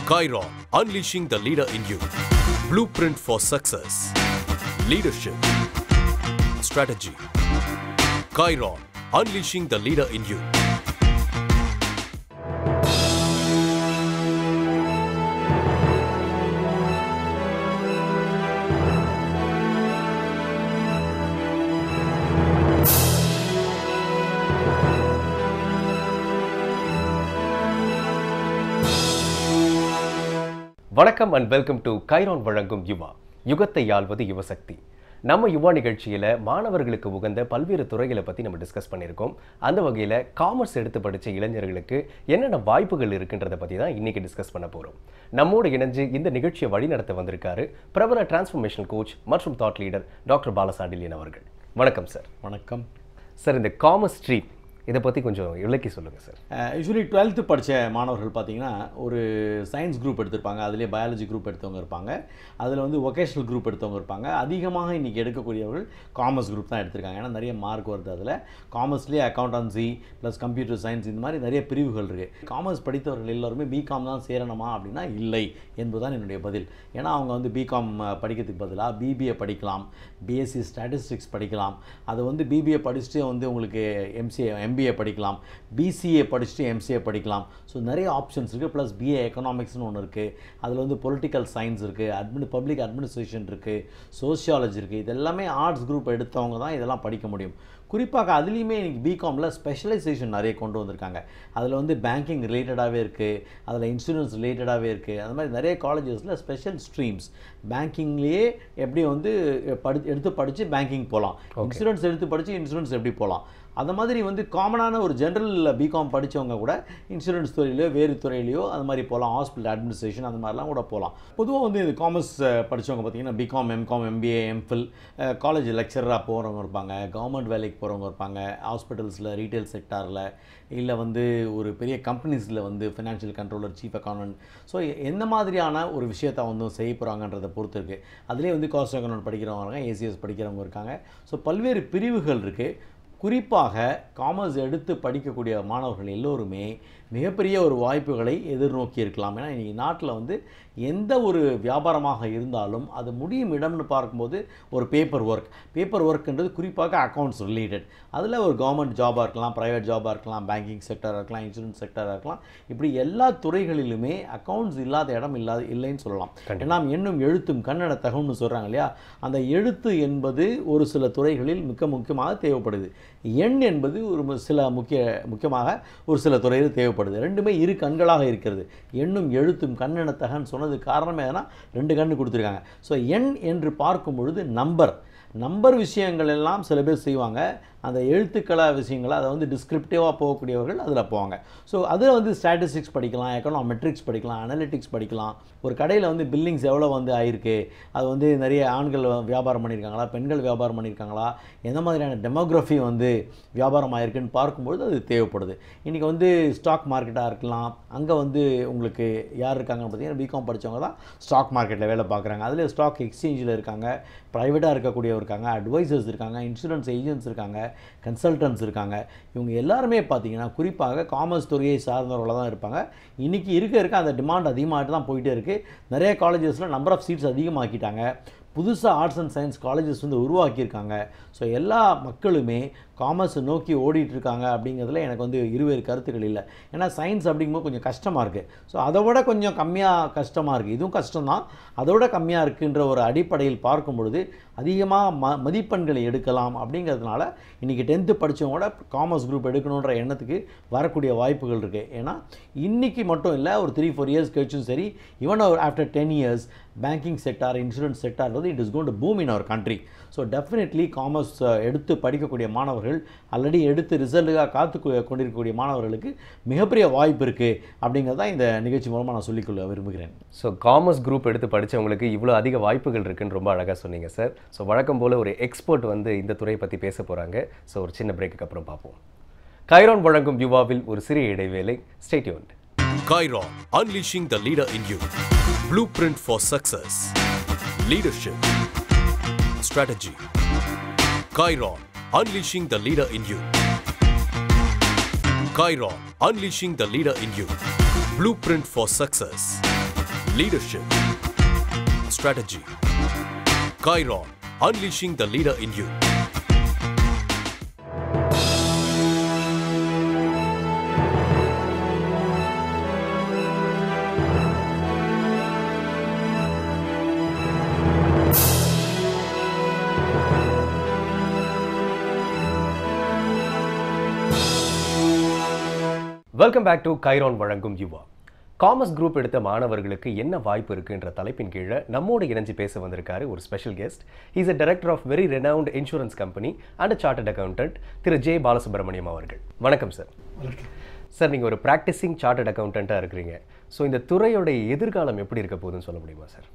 Chiron, unleashing the leader in you. Blueprint for success. Leadership. Strategy. Chiron, unleashing the leader in you. வணக்கம் and welcome to கைரான் வழங்கும் யுவா யுகத்தை ஆள்வது யுவசக்தி நம்ம யுவா நிகழ்ச்சியில் மாணவர்களுக்கு உகந்த பல்வேறு துறைகளை பற்றி நம்ம டிஸ்கஸ் பண்ணியிருக்கோம் அந்த வகையில் காமர்ஸ் எடுத்து படித்த இளைஞர்களுக்கு என்னென்ன வாய்ப்புகள் இருக்குன்றதை பற்றி தான் இன்றைக்கி டிஸ்கஸ் பண்ண போகிறோம் நம்மோடு இணைஞ்சு இந்த நிகழ்ச்சியை வழிநடத்த வந்திருக்காரு பிரபல டிரான்ஸ்ஃபர்மேஷன் கோச் மற்றும் தாட் லீடர் டாக்டர் பாலசாண்டிலியன் அவர்கள் வணக்கம் சார் வணக்கம் சார் இந்த காமர்ஸ் ஸ்ட்ரீம் இதை பற்றி கொஞ்சம் விளக்கி சொல்லுங்கள் சார் யூஸ்வலி டுவெல்த்து படித்த மாணவர்கள் பார்த்தீங்கன்னா ஒரு சயின்ஸ் குரூப் எடுத்திருப்பாங்க அதிலே பயாலஜி குரூப் எடுத்தவங்க இருப்பாங்க அதில் வந்து ஒகேஷனல் குரூப் எடுத்தவங்க இருப்பாங்க அதிகமாக இன்றைக்கி எடுக்கக்கூடியவர்கள் காமர்ஸ் குரூப் தான் எடுத்திருக்காங்க ஏன்னா நிறைய மார்க் வருது அதில் காமர்ஸ்லேயே அக்கௌண்டன்சி ப்ளஸ் கம்ப்யூட்டர் சயின்ஸ் இந்த மாதிரி நிறைய பிரிவுகள் இருக்குது காமர்ஸ் படித்தவர்கள் எல்லாருமே பிகாம் தான் சேரணுமா அப்படின்னா இல்லை என்பதுதான் என்னுடைய பதில் ஏன்னா அவங்க வந்து பிகாம் படிக்கிறதுக்கு பதிலாக பிபிஏ படிக்கலாம் பிஎஸ்சி ஸ்டாட்டிஸ்டிக்ஸ் படிக்கலாம் அது வந்து பிபிஏ படிச்சுட்டு வந்து உங்களுக்கு எம்சிஏ எம்பிஏ படிக்கலாம் பிசிஏ படிச்சுட்டு எம்சிஏ படிக்கலாம் ஸோ நிறைய ஆப்ஷன்ஸ் இருக்குது ப்ளஸ் பிஏ எக்கனாமிக்ஸ்னு ஒன்று இருக்குது அதில் வந்து பொலிட்டிக்கல் சயின்ஸ் இருக்குது அட்மினி பப்ளிக் அட்மினிஸ்ட்ரேஷன் இருக்குது சோஷியாலஜி இருக்குது இது எல்லாமே ஆர்ட்ஸ் குரூப் எடுத்தவங்க தான் இதெல்லாம் படிக்க முடியும் குறிப்பாக அதுலேயுமே இன்றைக்கி பிகாமில் ஸ்பெஷலைசேஷன் நிறைய கொண்டு வந்திருக்காங்க அதில் வந்து பேங்கிங் ரிலேட்டடாகவே இருக்குது அதில் இன்சூரன்ஸ் ரிலேட்டடாகவே இருக்குது அது மாதிரி நிறைய காலேஜஸில் ஸ்பெஷல் ஸ்ட்ரீம்ஸ் பேங்கிங்லேயே எப்படி வந்து படி எடுத்து படித்து பேங்கிங் போகலாம் இன்சூரன்ஸ் எடுத்து படித்து இன்சூரன்ஸ் எப்படி போகலாம் அந்த மாதிரி வந்து காமனான ஒரு ஜென்ரல் பிகாம் படித்தவங்க கூட இன்சூரன்ஸ் துறையிலையோ வேறு துறையிலையோ அது மாதிரி போகலாம் ஹாஸ்பிட்டல் அட்மினிஸ்ட்ரேஷன் அந்த மாதிரிலாம் கூட போகலாம் பொதுவாக வந்து இது காமர்ஸ் படித்தவங்க பார்த்தீங்கன்னா BCom MCom MBA MPhil college லெக்சராக போகிறவங்க இருப்பாங்க கவர்மெண்ட் வேலைக்கு போகிறவங்க இருப்பாங்க ஹாஸ்பிட்டல்ஸில் ரீட்டைல் செக்டாரில் இல்லை வந்து ஒரு பெரிய கம்பெனிஸில் வந்து financial controller chief accountant so எந்த மாதிரியான ஒரு விஷயத்தை வந்து செய்ய போகிறாங்கன்றதை பொறுத்து இருக்குது அதிலே வந்து காஸ்ட் அக்கௌண்ட் படிக்கிறவங்க இருக்காங்க ஏசிஎஸ் படிக்கிறவங்க இருக்காங்க ஸோ பல்வேறு பிரிவுகள் இருக்குது குறிப்பாக காமர்ஸ் எடுத்து படிக்கக்கூடிய மாணவர்கள் எல்லோருமே மிகப்பெரிய ஒரு வாய்ப்புகளை எதிர்நோக்கி இருக்கலாம் ஏன்னா இன்றைக்கி நாட்டில் வந்து எந்த ஒரு வியாபாரமாக இருந்தாலும் அது முடியும் இடம்னு பார்க்கும்போது ஒரு பேப்பர் ஒர்க் பேப்பர் ஒர்க்ன்றது குறிப்பாக அக்கௌண்ட்ஸ் ரிலேட்டட் அதில் ஒரு கவர்மெண்ட் ஜாபாக இருக்கலாம் ப்ரைவேட் ஜாபாக இருக்கலாம் பேங்கிங் செக்டராக இருக்கலாம் இன்சூரன்ஸ் செக்டராக இருக்கலாம் இப்படி எல்லா துறைகளிலுமே அக்கௌண்ட்ஸ் இல்லாத இடம் இல்லாத இல்லைன்னு சொல்லலாம் ஏன்னா எண்ணும் எழுத்தும் கன்னட தகவல்னு சொல்கிறாங்க இல்லையா அந்த எழுத்து என்பது ஒரு சில துறைகளில் மிக முக்கியமாக தேவைப்படுது எண் என்பது ஒரு சில முக்கிய முக்கியமாக ஒரு சில துறையில் தேவைப்படுது ரெண்டுமே இரு கண்களாக இருக்கிறது எண்ணும் எழுத்தும் கண்ணெனத்தகன்னு சொன்னது காரணமே எதுனா ரெண்டு கண்ணு கொடுத்துருக்காங்க ஸோ எண் என்று பார்க்கும் பொழுது நம்பர் நம்பர் விஷயங்கள் எல்லாம் சில பேர் செய்வாங்க அந்த எழுத்துக்கள விஷயங்களை அதை வந்து டிஸ்கிரிப்டிவாக போகக்கூடியவர்கள் அதில் போவாங்க ஸோ அதில் வந்து ஸ்டாட்டிஸ்டிக்ஸ் படிக்கலாம் எக்கனாமெட்ரிக்ஸ் படிக்கலாம் அனலிட்டிக்ஸ் படிக்கலாம் ஒரு கடையில் வந்து பில்லிங்ஸ் எவ்வளோ வந்து ஆயிருக்கு அது வந்து நிறைய ஆண்கள் வியாபாரம் பண்ணியிருக்காங்களா பெண்கள் வியாபாரம் பண்ணியிருக்காங்களா எந்த மாதிரியான டெமோக்ராஃபி வந்து வியாபாரம் ஆயிருக்குன்னு பார்க்கும்பொழுது அது தேவைப்படுது இன்றைக்கி வந்து ஸ்டாக் மார்க்கெட்டாக இருக்கலாம் அங்கே வந்து உங்களுக்கு யார் இருக்காங்கன்னு பார்த்தீங்கன்னா பிகாம் படித்தவங்க தான் ஸ்டாக் மார்க்கெட்டில் வேலை பார்க்குறாங்க அதில் ஸ்டாக் எக்ஸ்சேஞ்சில் இருக்காங்க ப்ரைவேட்டாக இருக்கக்கூடியவர் இருக்காங்க அட்வைசர்ஸ் இருக்காங்க இன்சூரன்ஸ் ஏஜென்ட்ஸ் இருக்காங்க கன்சல்டன்ட்ஸ் இருக்காங்க இவங்க எல்லாருமே பார்த்தீங்கன்னா குறிப்பாக காமர்ஸ் துறையை சார்ந்தவர்களாக தான் இருப்பாங்க இன்றைக்கி இருக்க இருக்க அந்த டிமாண்ட் அதிகமாகிட்டு தான் போயிட்டே இருக்குது நிறைய காலேஜஸில் நம்பர் ஆஃப் சீட்ஸ் அதிகமாக்கிட்டாங்க புதுசாக ஆர்ட்ஸ் அண்ட் சயின்ஸ் காலேஜஸ் வந்து உருவாக்கியிருக்காங்க ஸோ எல்லா மக்களுமே காமர்ஸை நோக்கி ஓடிட்டுருக்காங்க அப்படிங்கிறதுல எனக்கு வந்து இருவேறு கருத்துக்கள் இல்லை ஏன்னா சயின்ஸ் அப்படிங்கும்போது கொஞ்சம் கஷ்டமாக இருக்குது ஸோ அதை விட கொஞ்சம் கம்மியாக கஷ்டமாக இருக்குது இதுவும் கஷ்டம்தான் அதோட கம்மியாக இருக்குன்ற ஒரு அடிப்படையில் பார்க்கும் பொழுது அதிகமாக ம மதிப்பெண்களை எடுக்கலாம் அப்படிங்கிறதுனால இன்றைக்கி டென்த்து படித்தவங்க கூட காமர்ஸ் குரூப் எடுக்கணுன்ற எண்ணத்துக்கு வரக்கூடிய வாய்ப்புகள் இருக்குது ஏன்னா இன்றைக்கி மட்டும் இல்லை ஒரு த்ரீ ஃபோர் இயர்ஸ் கழிச்சும் சரி even after ten years banking sector insurance sector வந்து it is gone to boom in our country so definitely commerce எடுத்து படிக்கக்கூடிய மாணவர்கள் ஆல்ரெடி எடுத்து ரிசல்ட்டுக்காக காத்து கொ- கொண்டிருக்கக்கூடிய மாணவர்களுக்கு மிகப்பெரிய வாய்ப்பு இருக்குது அப்படிங்கிறத இந்த நிகழ்ச்சி மூலமாக நான் சொல்லிக்கொள்ள விரும்புகிறேன் ஸோ காமர்ஸ் குரூப் எடுத்து படிச்சவங்களுக்கு இவ்வளோ அதிக வாய்ப்புகள் இருக்குன்னு ரொம்ப அழகாக சொன்னீங்க சார் ஸோ வழக்கம் போல் ஒரு எக்ஸ்பர்ட் வந்து இந்த துறையை பற்றி பேச போகிறாங்க ஸோ ஒரு சின்ன பிரேக்குக்கு அப்புறம் பார்ப்போம் கைரான் வழங்கும் யுவாவில் ஒரு சிறிய இடைவேளை stay tuned Chiron, unleashing the leader in you. Blueprint for success. Leadership. Strategy. Chiron, unleashing the leader in you. Chiron, unleashing the leader in you. Blueprint for Success Leadership Strategy Chiron Unleashing the Leader in You. Welcome back to கைரான் வழங்கும் Yuva commerce group எடுத்த மாணவர்களுக்கு என்ன வாய்ப்பு இருக்குன்ற தலைப்பின் கீழே நம்மோடு இணைஞ்சு பேச வந்திருக்காரு ஒரு special guest is a director of very renowned insurance company and chartered accountant Thiru J Balasubramaniam அவர்கள் வணக்கம் சார் சார் நீங்கள் ஒரு ப்ராக்டிசிங் சார்ட்டர்ட் அக்கவுண்டண்ட்டாக இருக்கிறீங்க ஸோ இந்த துறையோடைய எதிர்காலம் எப்படி இருக்க போகுதுன்னு சொல்ல முடியுமா சார்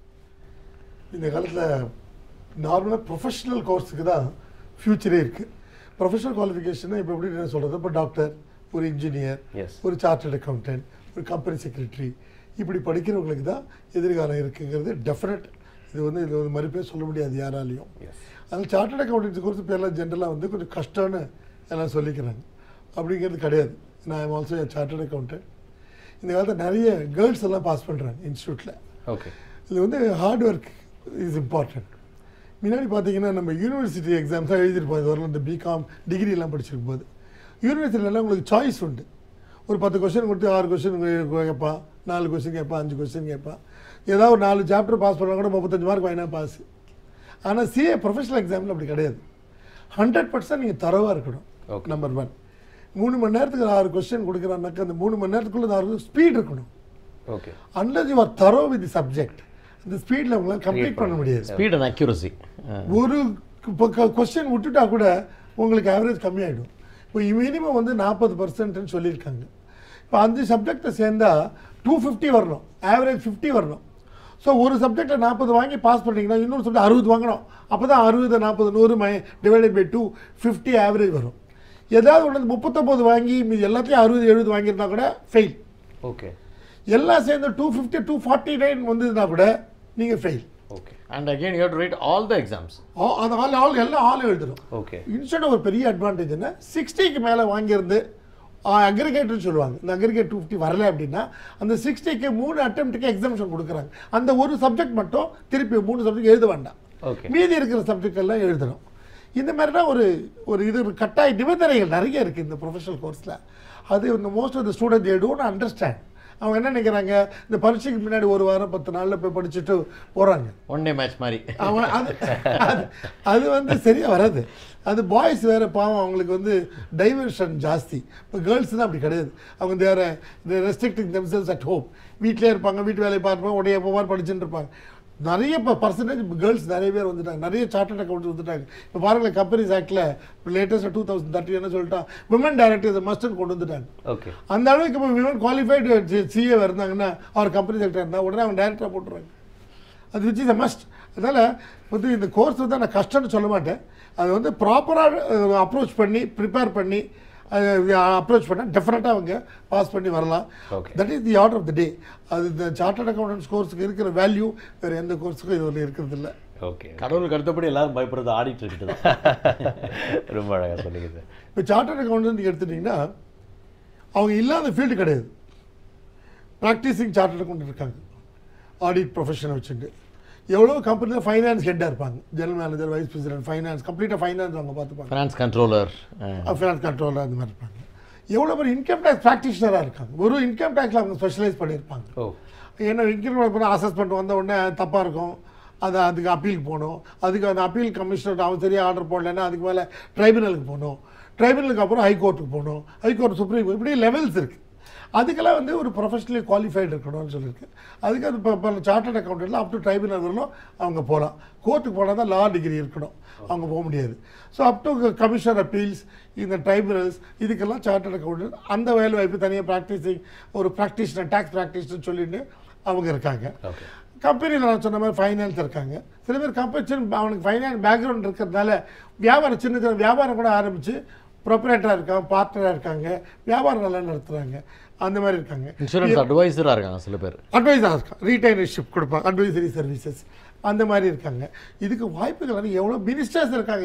இந்த காலத்தில் நார்மலாக ப்ரொஃபஷனல் கோர்ஸுக்கு தான் ஃப்யூச்சரே இருக்குது ப்ரொஃபஷனல் குவாலிஃபிகேஷன் இப்போ எப்படி நான் சொல்கிறது இப்போ டாக்டர் ஒரு இன்ஜினியர் Yes. ஒரு சார்ட்டர்ட் அக்கௌண்டன்ட் ஒரு கம்பெனி செக்ரட்டரி இப்படி படிக்கிறவங்களுக்கு தான் எதிர்காலம் இருக்குங்கிறது டெஃபினட் இது வந்து இது வந்து மறுப்பே சொல்ல முடியாது யாராலையும் அதனால் சார்ட்டர்ட் அக்கௌண்டன்சி கோர்ஸ் இப்போ எல்லாம் ஜென்ரலாக வந்து கொஞ்சம் கஷ்டம்னு எல்லாம் சொல்லிக்கிறாங்க அப்படிங்கிறது கிடையாது நான் ஐம் ஆல்சோ சார்ட்டர்ட் அக்கௌண்டன்ட் இந்த காலத்தில் நிறைய கேர்ள்ஸ் எல்லாம் பாஸ் பண்ணுறாங்க இன்ஸ்டியூட்டில் ஓகே இது வந்து ஹார்ட் ஒர்க் இஸ் இம்பார்ட்டன்ட் முன்னாடி பார்த்தீங்கன்னா நம்ம யூனிவர்சிட்டி எக்ஸாம்ஸ் தான் எழுதிருப்போம் இது வரலாம் இந்த பிகாம் டிகிரிலாம் படிச்சிருக்கும் போது யூனிவர்சிட்டிலலாம் உங்களுக்கு சாய்ஸ் உண்டு ஒரு பத்து கொஸ்டின் கொடுத்து ஆறு கொஸ்டின் கேட்பான் நாலு கொஸ்டின் கேட்பான் அஞ்சு கொஸ்டின் கேட்பான் ஏதாவது ஒரு நாலு சாப்டர் பாஸ் பண்ணா கூட முப்பத்தஞ்சு மார்க் வாங்கினா பாஸ் ஆனால் சிஏ ப்ரொஃபஷனல் எக்ஸாமில் அப்படி கிடையாது ஹண்ட்ரட் பர்சன்ட் நீங்கள் தரவாக இருக்கணும் Okay. நம்பர் ஒன் மூணு மணி நேரத்துக்கு ஆறு கொஸ்டின் கொடுக்குறான்னாக்கா அந்த மூணு மணி நேரத்துக்குள்ள ஆறு ஸ்பீட் இருக்கணும் okay unless you are thorough with the subject அந்த ஸ்பீடில் உங்களால் கம்ப்ளீட் பண்ண முடியாது ஸ்பீட் அண்ட் அக்யூரசி ஒரு கொஸ்டின் விட்டுட்டா கூட உங்களுக்கு ஆவரேஜ் கம்மியாயிடும் இப்போ மினிமம் வந்து நாற்பது பர்சன்ட்னு சொல்லியிருக்காங்க இப்போ அஞ்சு சப்ஜெக்டை சேர்ந்தா டூ ஃபிஃப்டி வரணும் ஆவரேஜ் ஃபிஃப்டி வரணும் ஸோ ஒரு சப்ஜெக்டை நாற்பது வாங்கி பாஸ் பண்ணீங்கன்னா இன்னொரு சப்ஜெக்ட் அறுபது வாங்கணும் அப்போ தான் அறுபது நாற்பது நூறு my divided by two fifty average வரும் ஏதாவது ஒன்று முப்பத்தொம்போது வாங்கி மீதி எல்லாத்தையும் அறுபது எழுபது வாங்கியிருந்தா கூட ஃபெயில் ஓகே எல்லாம் சேர்ந்து two fifty two forty nine வந்ததுன்னா கூட நீங்கள் fail okay and again you to write all the exams அந்த ஆள் ஆள் எல்லாம் ஆள் எழுதணும் ஓகே இன்ஸ்டன்ட் ஒரு பெரிய அட்வான்டேஜ் என்ன சிக்ஸ்டிக்கு மேலே வாங்கியிருந்து அக்ரிகேட்னு சொல்லுவாங்க இந்த அக்ரிகேட் டூ ஃபிஃப்டி வரல அப்படின்னா அந்த சிக்ஸ்டிக்கு மூணு அட்டம்ப்ட்டுக்கு எக்ஸாம்ஷன் கொடுக்குறாங்க அந்த ஒரு சப்ஜெக்ட் மட்டும் திருப்பி மூணு சப்ஜெக்ட் எழுத வேண்டாம் Okay. மீதி இருக்கிற சப்ஜெக்ட் எல்லாம் எழுதணும் இந்த மாதிரி தான் ஒரு ஒரு இது ஒரு கட்டாய நிபந்தனைகள் நிறைய இருக்குது இந்த ப்ரொஃபஷனல் கோர்ஸில் அது இந்த most of the student they don't understand அவங்க என்ன நினைக்கிறாங்க இந்த பரீட்சைக்கு முன்னாடி ஒரு வாரம் பத்து நாளில் போய் படிச்சுட்டு போகிறாங்க ஒன் டே மேட்ச் மாதிரி அவன் அது அது- அது வந்து சரியா வராது அது பாய்ஸ் வேற பாவம் அவங்களுக்கு வந்து டைவர்ஷன் ஜாஸ்தி இப்போ கேர்ள்ஸ் தான் அப்படி கிடையாது அவங்க தேர ரெஸ்ட்ரிக்டிங் தெம்செல்ஸ் அட் ஹோம் வீட்டிலே இருப்பாங்க வீட்டு வேலையை பார்ப்பாங்க உடைய எப்போ படிச்சுட்டு இருப்பாங்க நிறைய இப்போ பர்சன்டேஜ் கேர்ள்ஸ் நிறைய பேர் வந்துட்டாங்க நிறைய சார்ட்டர்ட் அக்கௌண்ட் வந்துட்டாங்க இப்போ பாருங்களேன் கம்பெனிஸ் ஆக்டில் லேட்டஸ்ட் டூ தௌசண்ட் தேர்ட்டி என்ன சொல்லிட்டா விமன் டைரக்டர் மஸ்ட்னு கொண்டு வந்துட்டாங்க ஓகே அந்த அளவுக்கு இப்போ விமன் குவாலிஃபைடு சிஏ இருந்தாங்கன்னா அவர் கம்பெனி செக்டர் இருந்தால் உடனே அவங்க டைரக்டராக போட்டுருவாங்க அது விச் இஸ் அ மஸ்ட் அதனால் வந்து இந்த கோர்ஸ் வந்து நான் கஷ்டம்னு சொல்ல மாட்டேன் அது வந்து ப்ராப்பராக அப்ரோச் பண்ணி ப்ரிப்பேர் பண்ணி அப்ரோச் பண்ணால் டெஃபினட்டாக அவங்க பாஸ் பண்ணி வரலாம் Okay. That is the order of the day அது இந்த சார்ட்டர்ட் அக்கௌண்டன்ஸ் கோர்ஸுக்கு இருக்கிற வேல்யூ வேறு எந்த கோர்ஸுக்கும் இது இருக்கிறது இல்லை ஓகே கடவுளுக்கு அடுத்தபடி எல்லாரும் பயப்படுறது ஆடிட்டர் கிட்ட தான் ரொம்ப அழகாக சொன்னீங்க சார் இப்போ சார்ட்டர்ட் அக்கௌண்டன்ட் நீங்கள் எடுத்துட்டிங்கன்னா அவங்க இல்லாத ஃபீல்டு கிடையாது ப்ராக்டிஸிங் சார்ட்டர்ட் அக்கௌண்டன்ட் இருக்காங்க ஆடிட் ப்ரொஃபஷனை வச்சுட்டு எவ்வளோ கம்பெனியில் ஃபைனான்ஸ் ஹெட்டாக இருப்பாங்க general manager vice president finance கம்ப்ளீட்டாக ஃபைனான்ஸ் அவங்க பார்த்துப்பாங்க ஃபினான்ஸ் கண்ட்ரோலர் ஃபைனான்ஸ் கண்ட்ரோலர் அந்த மாதிரி இருப்பாங்க எவ்வளோ பேர் இன்கம் டேக்ஸ் ப்ராக்டிஷனராக இருக்காங்க ஒரு இன்கம் டேக்ஸில் அவங்க ஸ்பெஷலைஸ் பண்ணியிருப்பாங்க ஓ ஏன்னா இன்கம் டேக்ஸ் அசஸ்மெண்ட் வந்த உடனே தப்பாக இருக்கும் அது அதுக்கு அப்பீல் போகணும் அதுக்கு அந்த அப்பீல் கமிஷனர் அவன் சரியாக ஆர்டர் போடலைன்னா அதுக்கு மேலே ட்ரைபுனலுக்கு போகணும் ட்ரைபுனலுக்கு அப்புறம் ஹைகோர்ட்டுக்கு போகணும் ஹைகோர்ட் சுப்ரீம் இப்படி லெவல்ஸ் இருக்குது அதுக்கெல்லாம் வந்து ஒரு ப்ரொஃபஷனலி குவாலிஃபைடு இருக்கணும்னு சொல்லியிருக்கு அதுக்கு அது இப்போ இப்போ சார்ட்டர்ட் அக்கௌண்டன்ட்ல அப் டு ட்ரைபுனல் வரலும் அவங்க போகலாம் கோர்ட்டுக்கு போனால் தான் லா டிகிரி இருக்கணும் அவங்க போக முடியாது so up to commissioner appeals இந்த ட்ரைபுனல்ஸ் இதுக்கெல்லாம் சார்ட்டர்ட் அக்கௌண்டன்ட் அந்த வேலை வாய்ப்பு தனியாக ப்ராக்டிஸிங் ஒரு ப்ராக்டிஷனர் டேக்ஸ் ப்ராக்டிஷனர் சொல்லிட்டு அவங்க இருக்காங்க ஓகே கம்பெனியில் நான் சொன்ன மாதிரி ஃபைனான்ஸ் இருக்காங்க சில பேர் கம்பெனி சின்ன அவனுக்கு ஃபைனான்ஸ் பேக்ரவுண்ட் இருக்கிறதுனால வியாபாரம் சின்ன சின்ன வியாபாரம் கூட ஆரம்பித்து ப்ரொப்ரேட்டராக இருக்காங்க பார்ட்னராக இருக்காங்க வியாபாரம் நல்லா நடத்துகிறாங்க அந்த மாதிரி இருக்காங்க இன்சூரன்ஸ் அட்வைசராக இருக்காங்க சில பேர் அட்வைஸாக இருக்காங்க ரீட்டைனர்ஷிப் கொடுப்பாங்க அட்வைசரி சர்வீசஸ் அந்த மாதிரி இருக்காங்க இதுக்கு வாய்ப்புகள் வந்து எவ்வளோ மினிஸ்டர்ஸ் இருக்காங்க இன்னைக்கு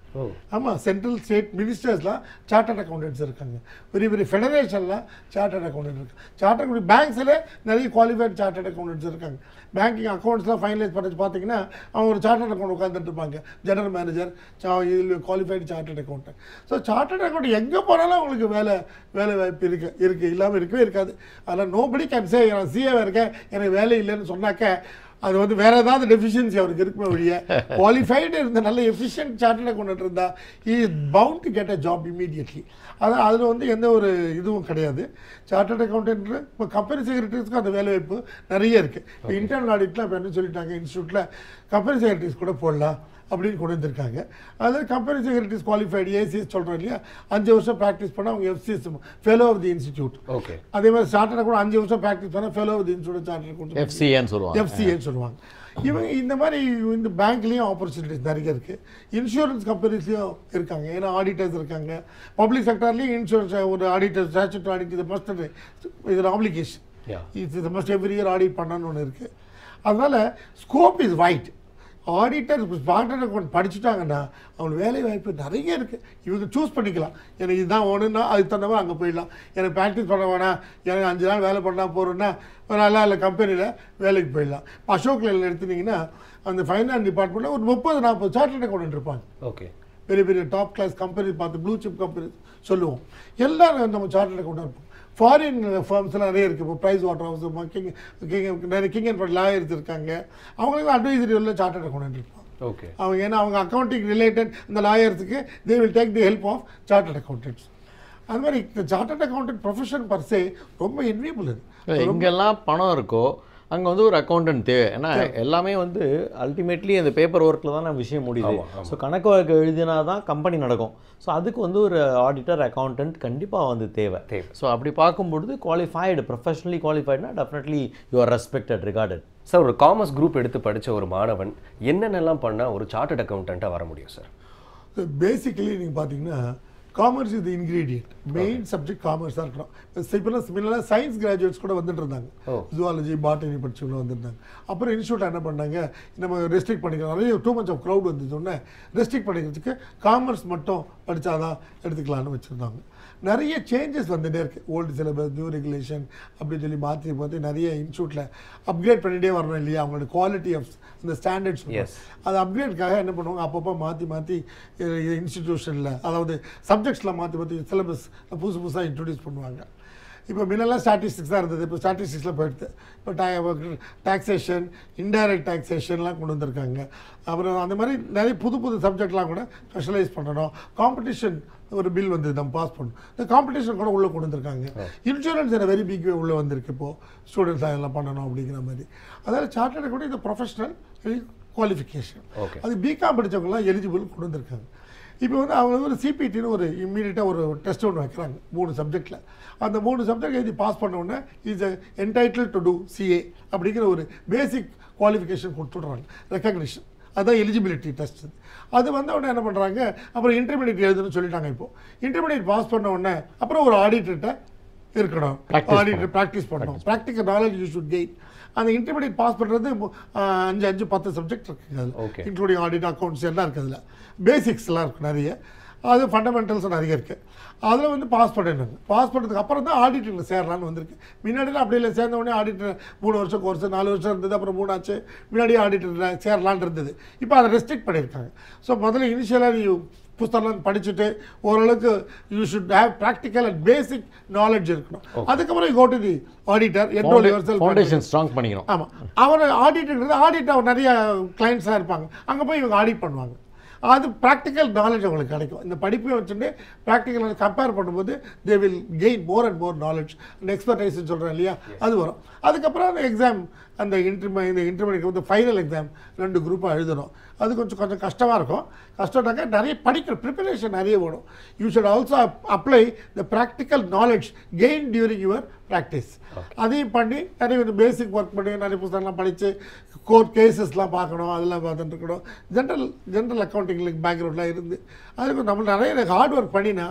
ஓ ஆமாம் சென்ட்ரல் ஸ்டேட் மினிஸ்டர்ஸ்லாம் சார்ட்டர்ட் அக்கௌண்டன்ட்ஸ் இருக்காங்க பெரிய பெரிய ஃபெடரேஷன்லாம் சார்ட்டர்ட் அக்கௌண்டன்ட் இருக்கு சார்ட்டர்ட் பேங்க்ஸில் நிறைய குவாலிஃபைட் சார்ட்டர்ட் அக்கௌண்டன்ட்ஸ் இருக்காங்க பேங்கிங் அக்கௌண்ட்ஸ்லாம் ஃபைனலைஸ் பண்ணி பார்த்தீங்கன்னா அவங்க ஒரு சார்ட்டர்ட் அக்கௌண்ட் உட்காந்துட்டு இருப்பாங்க ஜெனரல் மேனேஜர் இதில் qualified chartered accountant so chartered account எங்கே போனாலும் அவங்களுக்கு வேலை வேலை வாய்ப்பு இருக்கு இருக்குது இல்லாமல் இருக்கவே இருக்காது அதனால் நோபடி கேன் சே நான் சிஏவாக இருக்கேன் எனக்கு வேலை இல்லைன்னு சொன்னாக்க அது வந்து வேற ஏதாவது டெஃபிஷியன்சி அவருக்கு இருக்குமே ஒழிய குவாலிஃபைடு இருந்த நல்ல எஃபிஷியன்ட் சார்ட்டர்ட் அக்கௌண்ட் இருந்தா is bound to get a job immediately அதான் அதில் வந்து எந்த ஒரு இதுவும் கிடையாது சார்ட்டர்ட் அக்கௌண்டன்ட் இப்போ கம்பெனி செக்ரட்டரிஸ்க்கு அந்த வேலை வாய்ப்பு நிறைய இருக்குது இப்போ இன்டர்னல் ஆடிட்டில் இப்போ என்ன சொல்லிட்டாங்க இன்ஸ்டியூட்டில் கம்பெனி செக்ரட்டரிஸ் கூட போடலாம் அப்படின்னு கொண்டு வந்திருக்காங்க அதாவது கம்பெனி செக்ரட்டரிஸ் குவாலிஃபைடு ஏசிஎஸ் சொல்கிறோம் இல்லையா அஞ்சு வருஷம் ப்ராக்டிஸ் பண்ணால் அவங்க FCS fellow of the institute okay அதே மாதிரி சார்ட்டர் கூட அஞ்சு வருஷம் ப்ராக்டிஸ் பண்ணால் fellow of the institute charter கூட எஃப்சிஏன்னு சொல்லுவாங்க எஃப்சிஏன்னு சொல்லுவாங்க இவங்க இந்த மாதிரி இந்த பேங்க்லேயும் ஆப்பர்ச்சுனிட்டிஸ் நிறைய இருக்குது இன்சூரன்ஸ் கம்பெனிஸ்லையும் இருக்காங்க ஏன்னா ஆடிட்டர்ஸ் இருக்காங்க பப்ளிக் செக்டர்லேயும் இன்சூரன்ஸ் ஒரு ஆடிட்டர் ஸ்டாச்சுட் ஆடிட் இது மஸ்ட் இது ஆப்ளிகேஷன் Yeah. இது மஸ்ட் எவ்ரி இயர் ஆடிட் பண்ணணும்னு ஒன்று இருக்குது அதனால் ஸ்கோப் இஸ் வைட் ஆடிட்டர் ஸ்பார்டர் அக்கௌண்ட் படிச்சுட்டாங்கன்னா அவங்களுக்கு வேலை வாய்ப்பு நிறைய இருக்குது இவங்க சூஸ் பண்ணிக்கலாம் எனக்கு இதுதான் ஒன்றுன்னா அதுக்கு தகுந்த மாதிரி அங்கே போயிடலாம் எனக்கு ப்ராக்டிஸ் பண்ண வேணாம் எனக்கு அஞ்சு நாள் வேலை பண்ணால் போகிறோன்னா ஒரு நல்லா இல்லை கம்பெனியில் வேலைக்கு போயிடலாம் இப்போ அசோக் லேனில் எடுத்துட்டிங்கன்னா அந்த ஃபைனான்ஸ் டிபார்ட்மெண்ட்டில் ஒரு முப்பது நாற்பது சார்ட்டர்ட் அக்கௌண்ட் இருப்பாங்க ஓகே பெரிய பெரிய டாப் கிளாஸ் கம்பெனி பார்த்து ப்ளூ சிப் கம்பெனி சொல்லுவோம் எல்லாரும் நம்ம சார்ட்டர்ட் அக்கௌண்ட் இருப்போம் ஃபாரின் ஃபர்ம்ஸ்லாம் நிறைய இருக்குது இப்போ Price Waterhouse king king நிறைய கிங் அண்ட் லாயர்ஸ் இருக்காங்க அவங்களுக்கு அட்வைசரி உள்ள சார்ட்டர்ட் அக்கௌண்ட் இருப்பாங்க ஓகே அவங்க ஏன்னா அவங்க அக்கௌண்டிங் ரிலேட்டட் இந்த லாயர்ஸுக்கு they will take the help of chartered accountants அது மாதிரி இந்த சார்ட்டர்ட் அக்கௌண்டன்ட் ப்ரொஃபஷன் பர்சே ரொம்ப என்வியபிள் இது எங்கெல்லாம் பணம் இருக்கோ அங்கே வந்து ஒரு அக்கௌண்டன்ட் தேவை ஏன்னா எல்லாமே வந்து அல்டிமேட்லி அந்த பேப்பர் ஒர்க்கில் தான் விஷயம் முடியுது ஸோ கணக்கு வழக்கு எழுதினா தான் கம்பெனி நடக்கும் ஸோ அதுக்கு வந்து ஒரு ஆடிட்டர் அக்கௌண்டன்ட் கண்டிப்பாக வந்து தேவை தேவை. ஸோ அப்படி பார்க்கும்பொழுது குவாலிஃபைடு ப்ரொஃபஷனலி குவாலிஃபைட்னா definitely you are respected regarded sir ஒரு காமர்ஸ் குரூப் எடுத்து படிச்ச ஒரு மாணவன் என்னென்னலாம் பண்ணால் ஒரு சார்ட்டர்ட் அக்கௌண்டண்ட்டாக வர முடியும் சார் பேசிக்கலி நீங்கள் பார்த்தீங்கன்னா காமர்ஸ் இது இன்க்ரீடியன்ட் மெயின் சப்ஜெக்ட் காமர்ஸாக இருக்கணும் இப்போ சிமிலராக சயின்ஸ் கிராஜுவேட்ஸ் கூட வந்துட்டு இருந்தாங்க ஓ. ஜுவாலஜி பாட்டனி படிச்சவங்க வந்திருந்தாங்க அப்புறம் இன்ஸ்டியூட் என்ன பண்ணாங்க நம்ம ரெஸ்ட்ரிக்ட் பண்ணிக்கலாம் நிறைய டூ மச் ஆஃப் க்ரௌட் வந்ததுன்னே ரெஸ்ட்ரிக்ட் பண்ணிக்கிறதுக்கு காமர்ஸ் மட்டும் படித்தாதான் எடுத்துக்கலாம்னு வச்சுருந்தாங்க நிறைய சேஞ்சஸ் வந்துட்டே இருக்குது ஓல்டு சிலபஸ் நியூ ரெகுலேஷன் அப்படின்னு சொல்லி மாற்றி பார்த்து நிறைய இன்ஸ்டியூட்டில் அப்கிரேட் பண்ணிகிட்டே வரணும் இல்லையா அவங்களோட குவாலிட்டி ஆஃப் இந்த ஸ்டாண்டர்ட்ஸ் Yes. அது அப்கிரேட்காக என்ன பண்ணுவாங்க அப்பப்போ மாற்றி மாற்றி இன்ஸ்டிடியூஷனில் அதாவது சப்ஜெக்ட்ஸில் மாற்றி மாற்றி சிலபஸ் புதுசு புதுசாக இன்ட்ரடியூஸ் பண்ணுவாங்க இப்போ முன்னெல்லாம் ஸ்டாட்டிஸ்டிக்ஸ் தான் இருந்தது இப்போ ஸ்டாட்டிஸ்டிக்ஸில் போயிடுது இப்போ டாக்ஸேஷன் இன்டைரக்ட் டாக்ஸேஷன்லாம் கொண்டு வந்திருக்காங்க அப்புறம் அந்த மாதிரி நிறைய புது புது சப்ஜெக்ட்லாம் கூட ஸ்பெஷலைஸ் பண்ணணும் காம்படிஷன் ஒரு பில் வந்து நம்ம பாஸ் பண்ணணும் இந்த காம்படிஷன் கூட உள்ளே கொண்டு வந்திருக்காங்க இன்சூரன்ஸ் என்ன வெரி பிக் உள்ளே வந்திருக்கு இப்போது ஸ்டூடெண்ட்ஸ் அதெல்லாம் பண்ணணும் அப்படிங்கிற மாதிரி அதனால் சார்ட்டர்ட் கூட இது ப்ரொஃபஷனல் குவாலிஃபிகேஷன் Okay. அது பிகாம் படித்தவங்களாம் எலிஜிபிள் கொண்டு வந்திருக்காங்க இப்போ வந்து அவங்க ஒரு சிபிடின்னு ஒரு இம்மீடியட்டாக ஒரு டெஸ்ட் ஒன்று வைக்கிறாங்க மூணு சப்ஜெக்டில் அந்த மூணு சப்ஜெக்ட் எழுதி பாஸ் பண்ண உடனே is entitled to do CA அப்படிங்கிற ஒரு பேசிக் குவாலிஃபிகேஷன் கொடுத்துட்றாங்க ரெக்கக்னிஷன் அதுதான் எலிஜிபிலிட்டி டெஸ்ட் அது வந்த உடனே என்ன பண்ணுறாங்க அப்புறம் இன்டர்மீடியட் எழுதுன்னு சொல்லிட்டாங்க இப்போ இன்டர்மீடியட் பாஸ் பண்ண உடனே அப்புறம் ஒரு ஆடிட்டர்கிட்ட இருக்கணும் Practice ஆடிட்டர் ப்ராக்டிஸ் பண்ணணும் practical knowledge you should gain அந்த இன்டர்மீடியட் பாஸ் பண்ணுறது அஞ்சு அஞ்சு பத்து சப்ஜெக்ட் இருக்குங்க Okay. அதில் இன்க்ளூடிங் ஆடிட் அக்கௌண்ட்ஸ் எல்லாம் இருக்குது அதில் பேசிக்ஸ்லாம் இருக்கும் நிறைய அது ஃபண்டமெண்டல்ஸ் நிறைய இருக்குது அதில் வந்து பாஸ் பண்ணிடுங்க பாஸ் பண்ணதுக்கு அப்புறம் தான் ஆடிட்டில் சேரலான்னு வந்திருக்கு முன்னாடிலாம் அப்படி இல்லை சேர்ந்த உடனே ஆடிட்டர் மூணு வருஷம் கோர்ஸ் நாலு வருஷம் இருந்தது அப்புறம் மூணாச்சு முன்னாடி ஆடிட்டர் சேரலான்னு இருந்தது இப்போ அதை ரெஸ்ட்ரிக்ட் பண்ணியிருக்காங்க ஸோ முதல்ல இனிஷியலாக நீ புஸ்தகம் படிச்சுட்டு ஓரளவுக்கு you should have practical and basic knowledge இருக்கணும் அதுக்கப்புறம் go to the auditor enrol yourself foundation strong பண்ணிக்கணும் ஆமாம் அவர் ஆடிட்டுங்கிறது ஆடிட் அவர் நிறைய கிளைண்ட்ஸாக இருப்பாங்க அங்கே போய் இவங்க ஆடிட் பண்ணுவாங்க அது ப்ராக்டிக்கல் நாலேஜ் அவங்களுக்கு கிடைக்கும் இந்த படிப்பை வச்சுட்டு ப்ராக்டிக்கல் கம்பேர் பண்ணும்போது they will gain more and more knowledge அந்த எக்ஸ்பர்டைஸ் சொல்கிறேன் இல்லையா அது வரும் அதுக்கப்புறம் அந்த எக்ஸாம் அந்த இன்டர்ம இந்த இன்டர்மீடியட் வந்து ஃபைனல் எக்ஸாம் ரெண்டு குரூப்பாக எழுதணும் அது கொஞ்சம் கொஞ்சம் கஷ்டமாக இருக்கும் கஷ்டம்னாக்கா நிறைய படிக்கிற ப்ரிப்பரேஷன் நிறைய வேணும் you should also apply the practical knowledge gain during your practice அதையும் பண்ணி நிறைய கொஞ்சம் பேசிக் ஒர்க் பண்ணி நிறைய புத்தகம்லாம் படித்து கோர்ட் கேசஸ்லாம் பார்க்கணும் அதெல்லாம் பார்த்துட்டு இருக்கணும் ஜென்ரல் ஜென்ரல் அக்கௌண்டிங் பேக்ரவுண்ட்லாம் இருந்து அதுக்கு நம்ம நிறைய ஹார்ட் ஒர்க் பண்ணினா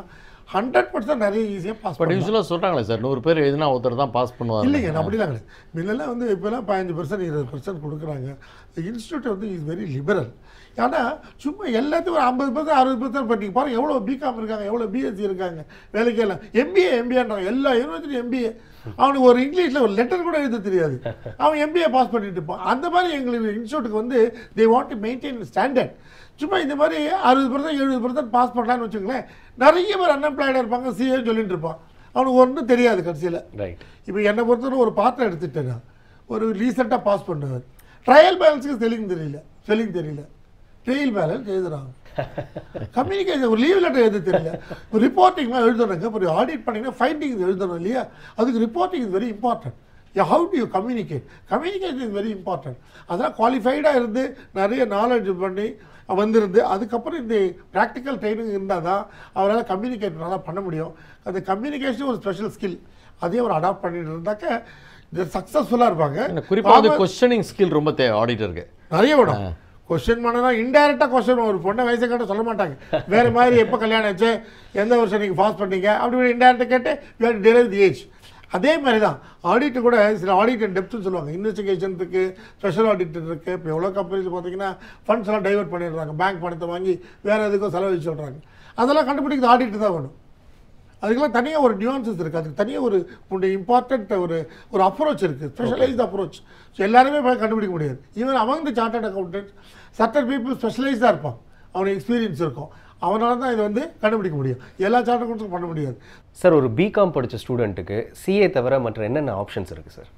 ஹண்ட்ரட் பர்சன்ட் நிறைய ஈஸியாக பாஸ் பட் பண்ணலாம் யூஸ்வலாக சொல்கிறாங்களே சார் நூறு பேர் எழுதினா ஒருத்தர் தான் பாஸ் பண்ணுவார் இல்லைங்க நான் அப்படிலாம் கிடையாது முன்னெல்லாம் வந்து இப்போலாம் பதினஞ்சு பர்சன்ட் இருபது பர்சன்ட் கொடுக்குறாங்க இன்ஸ்டியூட் வந்து இஸ் வெரி லிபரல் ஏன்னா சும்மா எல்லாத்துக்கும் ஒரு ஐம்பது பர்சன்ட் அறுபது பர்சன்ட் பண்ணிங்க பாருங்க எவ்வளோ பிகாம் இருக்காங்க எவ்வளோ பிஎஸ்சி இருக்காங்க வேலைக்கே இல்லை எம்பிஏ எம்பிஏன்றாங்க எல்லா யூனிவர்சிட்டி எம்பிஏ அவனுக்கு ஒரு இங்கிலீஷில் ஒரு லெட்டர் கூட எழுத தெரியாது அவன் எம்பிஏ பாஸ் பண்ணிட்டு இருப்பான் அந்த மாதிரி எங்களுக்கு இன்ஸ்டியூட்டுக்கு வந்து they want to maintain standard சும்மா இந்த மாதிரி அறுபது பர்சன்ட் எழுபது பர்சன்ட் பாஸ் பண்ணலான்னு வச்சுக்கோங்களேன் நிறைய பேர் அன்எம்ப்ளாய்டாக இருப்பாங்க சிஏ சொல்லிட்டு இருப்பான் அவனுக்கு ஒன்றும் தெரியாது கடைசியில் ரைட் இப்போ என்னை பொறுத்தவரை ஒரு பாத்திரம் எடுத்துட்டேன் நான். ஒரு ரீசெண்டாக பாஸ் பண்ணவர் ட்ரையல் பேலன்ஸுக்கு ஸ்பெல்லிங் தெரியல ஸ்பெல்லிங் தெரியல ட்ரையல் பேலன்ஸ் எழுதுறாங்க கம்யூனிகேஷன் ஒரு லீவ் லெட்டர் எழுத தெரியல இப்போ ரிப்போர்ட்டிங்லாம் எழுதுறாங்க இப்போ ஆடிட் பண்ணிங்கன்னா ஃபைண்டிங் எழுதணும் இல்லையா அதுக்கு reporting is very important how to you communicate communication is very important அதெல்லாம் குவாலிஃபைடாக இருந்து நிறைய நாலேஜ் பண்ணி வந்திருந்து அதுக்கப்புறம் இந்த ப்ராக்டிக்கல் ட்ரைனிங் இருந்தால் தான் அவரால் கம்யூனிகேட் நல்லா பண்ண முடியும் அந்த கம்யூனிகேஷன் ஒரு ஸ்பெஷல் ஸ்கில் அதையும் அவர் அடாப்ட் பண்ணிட்டு இருந்தாக்க இது சக்ஸஸ்ஃபுல்லாக இருப்பாங்க குறிப்பாக வந்து Common- கொஸ்டனிங் ஸ்கில் ரொம்ப தேவை ஆடிட்டருக்கு நிறைய வேணும் கொஸ்டின் பண்ணனா இன்டைரக்டாக கொஸ்டின் ஒரு பொண்ணை வயசை கேட்ட சொல்ல மாட்டாங்க வேறு மாதிரி எப்போ கல்யாணம் ஆச்சு எந்த வருஷம் நீங்கள் பாஸ் பண்ணீங்க அப்படி இன்டைரக்டாக கேட்டு you had delivery the age அதே மாதிரி தான் ஆடிட்டு கூட சில ஆடிட் அண்ட் டெப்த்னு சொல்லுவாங்க இன்வெஸ்டிகேஷன் இருக்குது ஸ்பெஷல் ஆடிட் இருக்குது இப்போ எவ்வளோ கம்பெனிஸ் பார்த்தீங்கன்னா ஃபண்ட்ஸ் எல்லாம் டைவர்ட் பண்ணிடுறாங்க பேங்க் பணத்தை வாங்கி வேறு எதுக்கும் செலவழிச்சு சொல்கிறாங்க அதெல்லாம் கண்டுபிடிக்கிறது ஆடிட் தான் வேணும் அதுக்கெல்லாம் தனியாக ஒரு நியூஆன்சஸ் இருக்குது அதுக்கு தனியாக ஒரு ஒரு இம்பார்ட்டண்ட் ஒரு ஒரு அப்ரோச் இருக்குது ஸ்பெஷலைஸ்ட் அப்ரோச் ஸோ எல்லாருமே போய் கண்டுபிடிக்க முடியாது ஈவன் அவங்க இந்த சார்ட்டர்ட் அக்கௌண்டன்ட் சர்டன் பீப்புள் ஸ்பெஷலைஸ்டாக இருப்பான் அவனுக்கு எக்ஸ்பீரியன்ஸ் இருக்கும் அவனால தான் இதை வந்து கண்டுபிடிக்க முடியும் எல்லா சார்ட்டர் அக்கௌண்ட்ஸும் பண்ண முடியாது சார் ஒரு பிகாம் படிச்ச ஸ்டூடெண்ட்டுக்கு சிஏ தவிர மற்ற என்னென்ன ஆப்ஷன்ஸ் இருக்குது சார்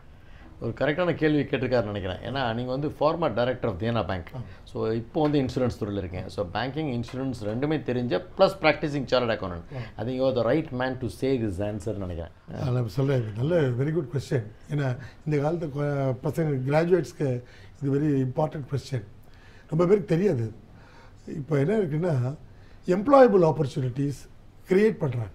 ஒரு கரெக்டான கேள்வி கேட்டிருக்காருன்னு நினைக்கிறேன் ஏன்னா நீங்கள் வந்து former director of Dena bank so இப்போ வந்து இன்சூரன்ஸ் துறையில் இருக்கேன் ஸோ பேங்கிங் இன்சூரன்ஸ் ரெண்டுமே தெரிஞ்ச ப்ளஸ் ப்ராக்டிசிங் சார்ட் அக்கௌண்ட் அது you the right man to say this ஆன்சர்னு நினைக்கிறேன் நான் சொல்கிறேன் நல்ல வெரி குட் கொஸ்டின் ஏன்னா இந்த காலத்து கொ- பசங்க கிராஜுவேட்ஸ்க்கு இது வெரி இம்பார்ட்டன்ட் கொஸ்டின் ரொம்ப பேருக்கு தெரியாது இப்போ என்ன இருக்குன்னா எம்ப்ளாயபிள் ஆப்பர்ச்சுனிட்டிஸ் க்ரியேட் பண்ணுறாங்க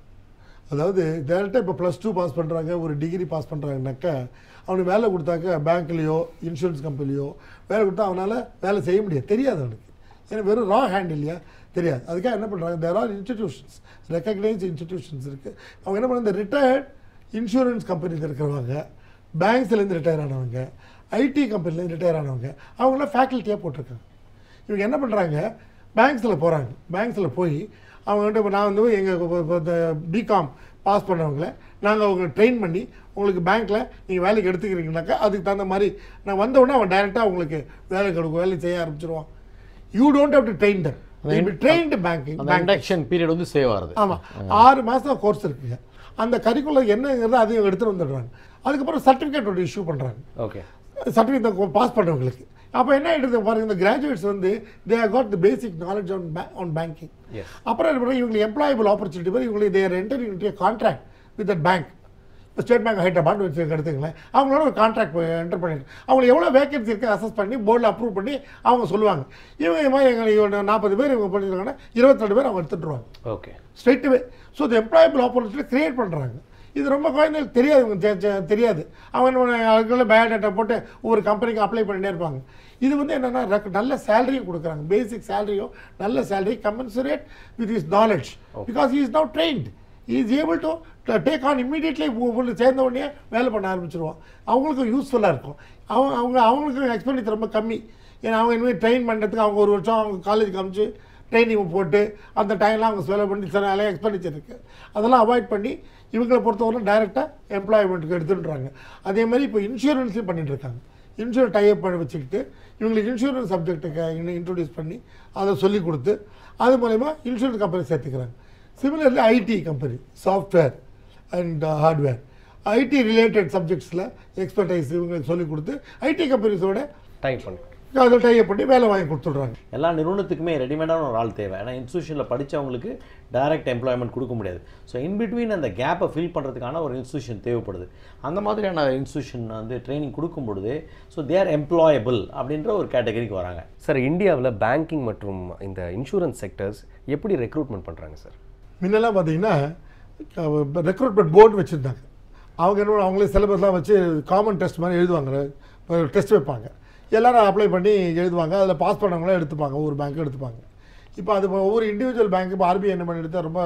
அதாவது டேரெக்டாக இப்போ ப்ளஸ் டூ பாஸ் பண்ணுறாங்க ஒரு டிகிரி பாஸ் பண்ணுறாங்கனாக்கா அவனுக்கு வேலை கொடுத்தாக்க பேங்க்லேயோ இன்சூரன்ஸ் கம்பெனிலையோ வேலை கொடுத்தா அவனால் வேலை செய்ய முடியாது தெரியாது அவனுக்கு ஏன்னா வெறும் ரா ஹேண்ட் இல்லையா தெரியாது அதுக்காக என்ன பண்ணுறாங்க there are institutions recognise institutions இருக்குது அவங்க என்ன பண்ணுறாங்க இந்த ரிட்டையர்ட் இன்சூரன்ஸ் கம்பெனியில் இருக்கிறவங்க பேங்க்ஸ்லேருந்து ரிட்டையர் ஆனவங்க ஐடி கம்பெனிலேருந்து ரிட்டையர் ஆனவங்க அவங்களாம் ஃபேக்கல்ட்டியாக போட்டிருக்காங்க இவங்க என்ன பண்ணுறாங்க பேங்க்ஸில் போகிறாங்க பேங்க்ஸில் போய் அவங்ககிட்ட இப்போ நான் வந்து எங்கள் இந்த பிகாம் பாஸ் பண்ணவங்கள நாங்கள் அவங்க ட்ரெயின் பண்ணி உங்களுக்கு பேங்க்கில் நீங்கள் வேலைக்கு எடுத்துக்கிறீங்கனாக்கா அதுக்கு தகுந்த மாதிரி நான் வந்த உடனே அவன் டைரெக்டாக உங்களுக்கு வேலை கொடுக்கும் வேலை செய்ய ஆரம்பிச்சிருவான் you don't have to train them trained banking அந்த இண்டக்ஷன் பீரியட் வந்து சேவ் ஆகுது ஆமாம் ஆறு மாதம் கோர்ஸ் இருக்குங்க அந்த கரிக்குலர் என்னங்கிறத அதையும் எடுத்துகிட்டு வந்துடுறாங்க அதுக்கப்புறம் சர்டிஃபிகேட் ஒன்று இஷ்யூ பண்ணுறாங்க ஓகே சர்டிஃபிகேட் பாஸ் பண்ணவங்களுக்கு அப்போ என்ன ஆகிடுது பாருங்க இந்த கிராஜுவேட்ஸ் வந்து they are got the basic knowledge on on banking Yes. அப்புறம் என்ன பண்ணுறாங்க இவங்களுக்கு எம்ப்ளாயபிள் ஆப்பர்ச்சுனிட்டி மாதிரி இவங்களுக்கு there enter into contract with that bank இப்போ ஸ்டேட் பேங்க் ஹைதராபாத் வச்சு எடுத்துங்களேன் அவங்களோட ஒரு கான்ட்ராக்ட் என்டர் பண்ணிட்டு அவங்களுக்கு எவ்வளோ வேகன்சி இருக்குது அசஸ் பண்ணி போர்டில் அப்ரூவ் பண்ணி அவங்க சொல்லுவாங்க இவங்க இது மாதிரி எங்களுக்கு நாற்பது பேர் இவங்க பண்ணியிருக்காங்கன்னா இருபத்தெண்டு பேர் அவங்க எடுத்துட்டுருவாங்க ஓகே ஸ்ட்ரெயிட்வே ஸோ இந்த எம்ப்ளாயபிள் ஆப்பர்ச்சுனிட்டி கிரியேட் பண்ணுறாங்க இது ரொம்ப குழந்தைங்களுக்கு தெரியாது இவங்க தெ- தெ- தெரியாது அவங்க என்ன பண்ண- அதுக்குள்ள பயோடேட்டா போட்டு ஒவ்வொரு கம்பெனிக்கு அப்ளை பண்ணிட்டே இருப்பாங்க இது வந்து என்னென்னா நல்ல சேலரியும் கொடுக்குறாங்க பேசிக் சேலரியும் நல்ல salary commensurate with is knowledge because he is now trained he is able to take on immediately சேர்ந்த உடனே வேலை பண்ண ஆரம்பிச்சிருவான் அவங்களுக்கும் யூஸ்ஃபுல்லாக இருக்கும் அவங்க அவங்க அவங்களுக்கு எக்ஸ்பெண்டிச்சர் ரொம்ப கம்மி ஏன்னா அவங்க இனிமேல் ட்ரெயின் பண்ணுறதுக்கு அவங்க ஒரு வருஷம் அவங்க காலேஜுக்கு அனுப்பிச்சு ட்ரைனிங் போட்டு அந்த டைம்லாம் அவங்க செலவு பண்ணி சில நிறைய எக்ஸ்பெண்டிச்சர் இருக்குது அதெல்லாம் அவாய்ட் பண்ணி இவங்களை பொறுத்தவரை டைரெக்டாக எம்ப்ளாய்மெண்ட்டுக்கு எடுத்துட்டுறாங்க அதே மாதிரி இப்போ இன்சூரன்ஸையும் பண்ணிட்டு இருக்காங்க இன்சூரன்ஸ் டைப் பண்ணி வச்சுக்கிட்டு இவங்களுக்கு இன்சூரன்ஸ் சப்ஜெக்ட்டுக்கு இன்ட்ரடியூஸ் பண்ணி அதை சொல்லி கொடுத்து அது மூலயமா இன்சூரன்ஸ் கம்பெனி சேர்த்துக்கிறாங்க similarly IT company software and hardware IT related சப்ஜெக்ட்ஸில் எக்ஸ்பர்டைஸ் இவங்களுக்கு சொல்லி கொடுத்து ஐடி கம்பெனிஸோட டைப் பண்ணி அதை டைப் பண்ணி வேலை வாங்கி கொடுத்துட்றாங்க எல்லா நிறுவனத்துக்குமே ரெடிமேடான ஒரு ஆள் தேவை ஏன்னா இன்ஸ்டியூஷனில் படிச்சவங்களுக்கு டைரக்ட் எம்ப்ளாய்மெண்ட் கொடுக்க முடியாது ஸோ இன்பிட்வீன் அந்த கேப்பை ஃபில் பண்ணுறதுக்கான ஒரு இன்ஸ்டியூஷன் தேவைப்படுது அந்த மாதிரியான இன்ஸ்டியூஷன் வந்து ட்ரைனிங் கொடுக்கும் பொழுது ஸோ தேர் எம்ப்ளாயபிள் அப்படின்ற ஒரு கேட்டகரிக்கு வராங்க சார் இந்தியாவில் பேங்கிங் மற்றும் இந்த இன்சூரன்ஸ் செக்டர்ஸ் எப்படி ரெக்ரூட்மெண்ட் பண்ணுறாங்க சார் முன்னெல்லாம் பார்த்தீங்கன்னா ரெக்ரூட்மெண்ட் போர்டு வச்சுருந்தாங்க அவங்க என்ன பண்ணுவாங்க, அவங்களே சிலபஸ்லாம் வச்சு காமன் டெஸ்ட் மாதிரி எழுதுவாங்க டெஸ்ட் வைப்பாங்க எல்லாரும் அப்ளை பண்ணி எழுதுவாங்க அதில் பாஸ் பண்ணவங்களாம் எடுத்துப்பாங்க ஒவ்வொரு பேங்க்கும் எடுத்துப்பாங்க இப்போ அது ஒவ்வொரு இண்டிவிஜுவல் பேங்க் இப்போ ஆர்பிஐ என்ன பண்ணிட்டு ரொம்ப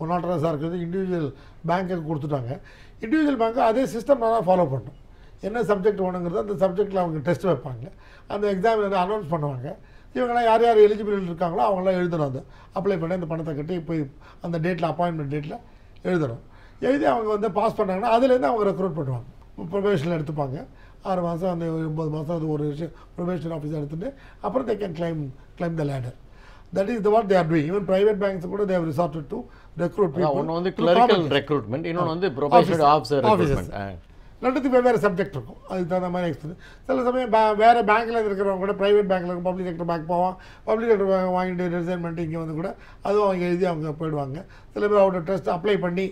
ஒன்னாட்டரஸாக இருக்கிறது இண்டிவிஜுவல் பேங்க்குக்கு கொடுத்துட்டாங்க இண்டிவிஜுவல் பேங்க்கு அதே சிஸ்டம் தான் ஃபாலோ பண்ணும் என்ன சப்ஜெக்ட் வேணுங்கிறது அந்த சப்ஜெக்ட்டில் அவங்க டெஸ்ட் வைப்பாங்க அந்த எக்ஸாமில் வந்து அனௌன்ஸ் பண்ணுவாங்க இவங்கெல்லாம் யார் யார் எலிஜிபிள் இருக்காங்களோ அவங்களாம் எழுதணும் அது அப்ளை பண்ணி அந்த பணத்தை கட்டி போய் அந்த டேட்டில் அப்பாயின்மெண்ட் டேட்டில் எழுதணும் எழுதி அவங்க வந்து பாஸ் பண்ணாங்கன்னா அதுலேருந்து அவங்க ரெக்ரூட் பண்ணுவாங்க ப்ரொபேஷனில் எடுத்துப்பாங்க ஆறு மாதம் அந்த ஒம்பது மாதம் அது ஒரு வருஷம் ப்ரொபேஷன் ஆஃபீஸர் எடுத்துட்டு அப்புறம் they can claim claim the ladder that is the what they're doing even private banks கூட தேவ் ரிசார்ட் டு ரெக்ரூட் ஒன்று வந்து கிளரிக்கல் ரெக்ரூட்மெண்ட் இன்னொன்று வந்து ப்ரொபேஷனரி ஆஃபீஸர் ரெக்ரூட்மெண்ட் ரெண்டுத்துக்கு வெவ்வேறு சப்ஜெக்ட் இருக்கும் அதுக்கு தகுந்த மாதிரி எக்ஸ்பீரியன்ஸ் சில சமயம் பே வேறு பேங்க்கில் இருக்கிறவங்க கூட ப்ரைவேட் பேங்க்கில் இருக்கும் பப்ளிக் செக்டர் பேங்க் போவான் பப்ளிக் செக்டர் பேங்க் வாங்கிட்டு ரிசைன் பண்ணிட்டு இங்கே வந்து கூட அதுவும் அவங்க எழுதி அவங்க போயிடுவாங்க சில பேர் அவரோட டெஸ்ட் அப்ளை பண்ணி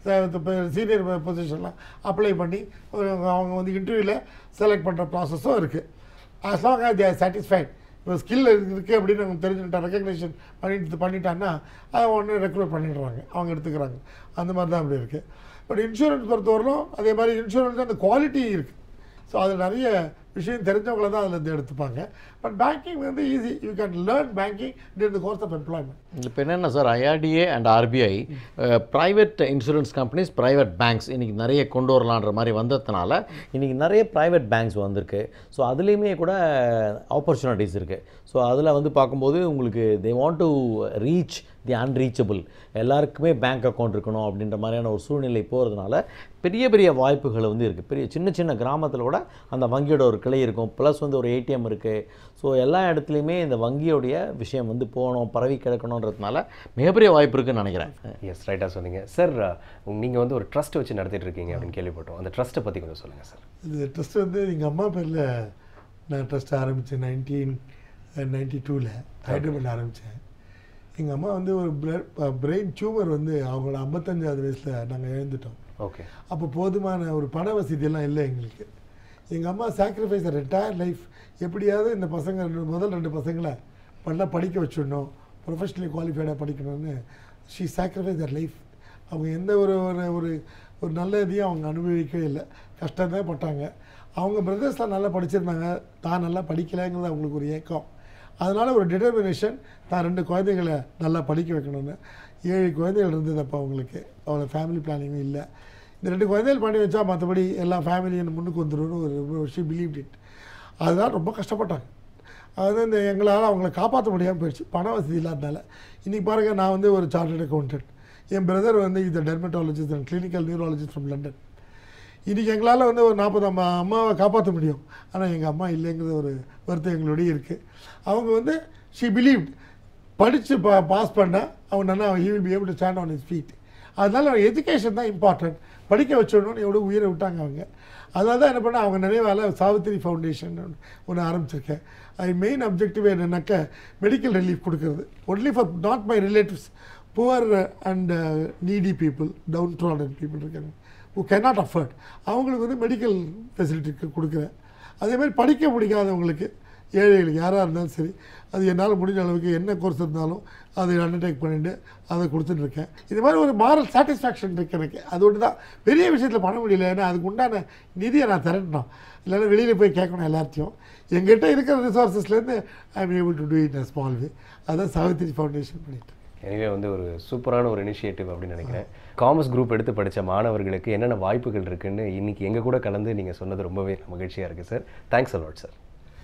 சீனியர் பொசிஷன்லாம் அப்ளை பண்ணி அவங்க அவங்க வந்து இன்டர்வியூவில் செலக்ட் பண்ணுற ப்ராசஸும் இருக்குது as long as they're satisfied இப்போ ஸ்கில் இருக்குது அப்படின்னு அவங்க தெரிஞ்சுக்கிட்டா ரெக்கக்னேஷன் பண்ணிட்டு பண்ணிட்டான்னா அதை உடனே ரெக்ரூட் பண்ணிடுறாங்க அவங்க எடுத்துக்கிறாங்க அந்த மாதிரி தான் அப்படி இருக்குது பட் இன்சூரன்ஸ் பொறுத்தவரையிலும் அதே மாதிரி இன்சூரன்ஸ் அந்த குவாலிட்டி இருக்குது ஸோ அதில் நிறைய விஷயம் தெரிஞ்சவங்கள தான் அதில் இருந்து எடுத்துப்பாங்க பட் பேங்கிங் வந்து easy you can learn banking in the course of employment இப்போ என்னென்ன sir IRDA and RBI private insurance companies private banks இன்றைக்கி நிறைய கொண்டு வரலான்ற மாதிரி வந்ததுனால இன்றைக்கி நிறைய ப்ரைவேட் பேங்க்ஸ் வந்திருக்கு ஸோ அதுலேயுமே கூட ஆப்பர்ச்சுனிட்டிஸ் இருக்குது ஸோ அதில் வந்து பார்க்கும்போது உங்களுக்கு they want to reach the unreachable எல்லாருக்குமே பேங்க் அக்கௌண்ட் இருக்கணும் அப்படின்ற மாதிரியான ஒரு சூழ்நிலை போகிறதுனால பெரிய பெரிய வாய்ப்புகள் வந்து இருக்குது பெரிய சின்ன சின்ன கிராமத்தில் கூட அந்த வங்கியோட ஒரு கிளை இருக்கும் ப்ளஸ் வந்து ஒரு ஏடிஎம் இருக்குது ஸோ எல்லா இடத்துலையுமே இந்த வங்கியோடைய விஷயம் வந்து போகணும் பரவி கிடக்கணுன்றதுனால மிகப்பெரிய வாய்ப்பு இருக்குன்னு நினைக்கிறேன் எஸ் ரைட்டாக சொன்னீங்க சார் நீங்கள் வந்து ஒரு ட்ரஸ்ட் வச்சு நடத்திட்டு இருக்கீங்க அப்படின்னு கேள்விப்பட்டோம் அந்த ட்ரஸ்ட்டை பற்றி கொஞ்சம் சொல்லுங்கள் சார் இது ட்ரஸ்ட் வந்து எங்கள் அம்மா பேரில் நான் ட்ரஸ்ட் ஆரம்பித்தேன் நைன்டீன் நைன்டி டூவில் ஹைதராபாத் ஆரம்பித்தேன் எங்கள் அம்மா வந்து ஒரு பிரெயின் டியூமர் வந்து அவங்களோட ஐம்பத்தஞ்சாவது வயசில் நாங்கள் எழுந்துட்டோம் ஓகே அப்போ போதுமான ஒரு பண வசதியெல்லாம் இல்லை எங்களுக்கு எங்கள் அம்மா சாக்ரிஃபைஸ் ரிட்டையர் லைஃப் எப்படியாவது இந்த பசங்க ரெண்டு முதல் ரெண்டு பசங்களை நல்லா படிக்க வச்சிடணும் ப்ரொஃபஷனலி குவாலிஃபைடாக படிக்கணும்னு ஷீ சாக்ரிஃபைஸ் தர் லைஃப் அவங்க எந்த ஒரு ஒரு ஒரு ஒரு நல்ல இதையும் அவங்க அனுபவிக்கவே இல்லை கஷ்டம்தான் பட்டாங்க அவங்க பிரதர்ஸ்லாம் நல்லா படிச்சிருந்தாங்க தான் நல்லா படிக்கலைங்கிறது அவங்களுக்கு ஒரு ஏக்கம் அதனால் ஒரு டிட்டர்மினேஷன் தான் ரெண்டு குழந்தைகளை நல்லா படிக்க வைக்கணும்னு ஏழு குழந்தைகள் இருந்தது அப்போ அவங்களுக்கு அவ்வளோ ஃபேமிலி பிளானிங்கும் இல்லை இந்த ரெண்டு குழந்தைகள் பண்ணி வச்சா மற்றபடி எல்லா ஃபேமிலியும் முன்னுக்கு வந்துடும் ஒரு ஷி பிலீவ் இட் அதுதான் ரொம்ப கஷ்டப்பட்டாங்க அது இந்த எங்களால் அவங்கள காப்பாற்ற முடியாமல் போயிடுச்சு பண வசதி இல்லாதனால இன்றைக்கி பாருங்கள் நான் வந்து ஒரு சார்ட்டர்ட் அக்கௌண்டன்ட் என் பிரதர் வந்து இந்த dermatologist and clinical neurologist from London இன்றைக்கி எங்களால் வந்து ஒரு நாற்பது அம்மா அம்மாவை காப்பாற்ற முடியும் ஆனால் எங்கள் அம்மா இல்லைங்கிறது ஒரு வருத்தம் எங்களுடைய இருக்குது அவங்க வந்து ஷி பிலீவ்ட் படித்து பா பாஸ் பண்ண அவன் நல்லா he will be able to stand on is feet அதனால எஜுகேஷன் தான் இம்பார்ட்டன்ட் படிக்க வச்சிடணும்னு எவ்வளோ உயிரை விட்டாங்க அவங்க அதனால தான் என்ன பண்ண அவங்க நினைவால சாவித்திரி ஃபவுண்டேஷன் ஒன்று ஆரம்பிச்சிருக்கேன் அது மெயின் அப்ஜெக்டிவ் என்னன்னாக்க மெடிக்கல் ரிலீஃப் கொடுக்கறது only for not my relatives poor and needy people downtrodden people இருக்காங்க who cannot afford அவங்களுக்கு வந்து மெடிக்கல் ஃபெசிலிட்டி கொடுக்குறேன் அதே மாதிரி படிக்க முடியாதவங்களுக்கு ஏழைகளுக்கு யாராக இருந்தாலும் சரி அது என்னால் முடிஞ்ச அளவுக்கு என்ன கோர்ஸ் இருந்தாலும் அதை அண்டர்டேக் பண்ணிட்டு அதை கொடுத்துட்டு இருக்கேன் இது மாதிரி ஒரு மாரல் சாட்டிஸ்ஃபேக்ஷன் இருக்கு எனக்கு அது ஒன்று தான் பெரிய விஷயத்தில் பண்ண முடியல ஏன்னா அதுக்கு உண்டான நிதியை நான் திரட்டணும் இல்லைன்னா வெளியில் போய் கேட்கணும் எல்லாத்தையும் எங்கிட்ட இருக்கிற ரிசோர்ஸஸ்லேருந்து I am able to do it a small way அதான் சாவித்திரி ஃபவுண்டேஷன் பண்ணிட்டு எனவே வந்து ஒரு சூப்பரான ஒரு இனிஷியேட்டிவ் அப்படின்னு நினைக்கிறேன் காமர்ஸ் குரூப் எடுத்து படித்த மாணவர்களுக்கு என்னென்ன வாய்ப்புகள் இருக்குன்னு இன்னைக்கு எங்கள் கூட கலந்து நீங்கள் சொன்னது ரொம்பவே மகிழ்ச்சியாக இருக்குது sir thanks a lot sir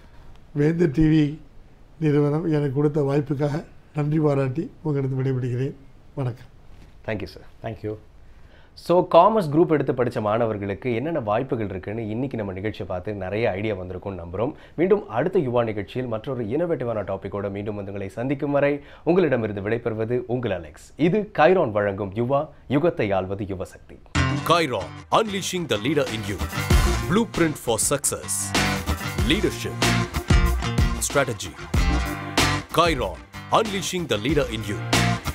Vendhar TV நிறுவனம் எனக்கு கொடுத்த வாய்ப்புக்காக நன்றி பாராட்டி உங்களிடம் விடைபெறுகிறேன் வணக்கம் thank you sir thank you so commerce group எடுத்து படித்த மாணவர்களுக்கு என்னென்ன வாய்ப்புகள் இருக்குன்னு இன்னைக்கு நம்ம நிகழ்ச்சியை பார்த்து நிறைய ஐடியா வந்திருக்கும்னு நம்புகிறோம் மீண்டும் அடுத்த யுவா நிகழ்ச்சியில் மற்றொரு இனோவேட்டிவான டாப்பிக்கோட மீண்டும் வந்து உங்களை சந்திக்கும் வரை உங்களிடமிருந்து விடைபெறுவது உங்கள் அலெக்ஸ் இது கைரான் வழங்கும் யுவா யுகத்தை ஆள்வது Yuva Shakti Chiron, unleashing the leader in you. Blueprint for success. Leadership. Strategy. Chiron, unleashing the leader in you.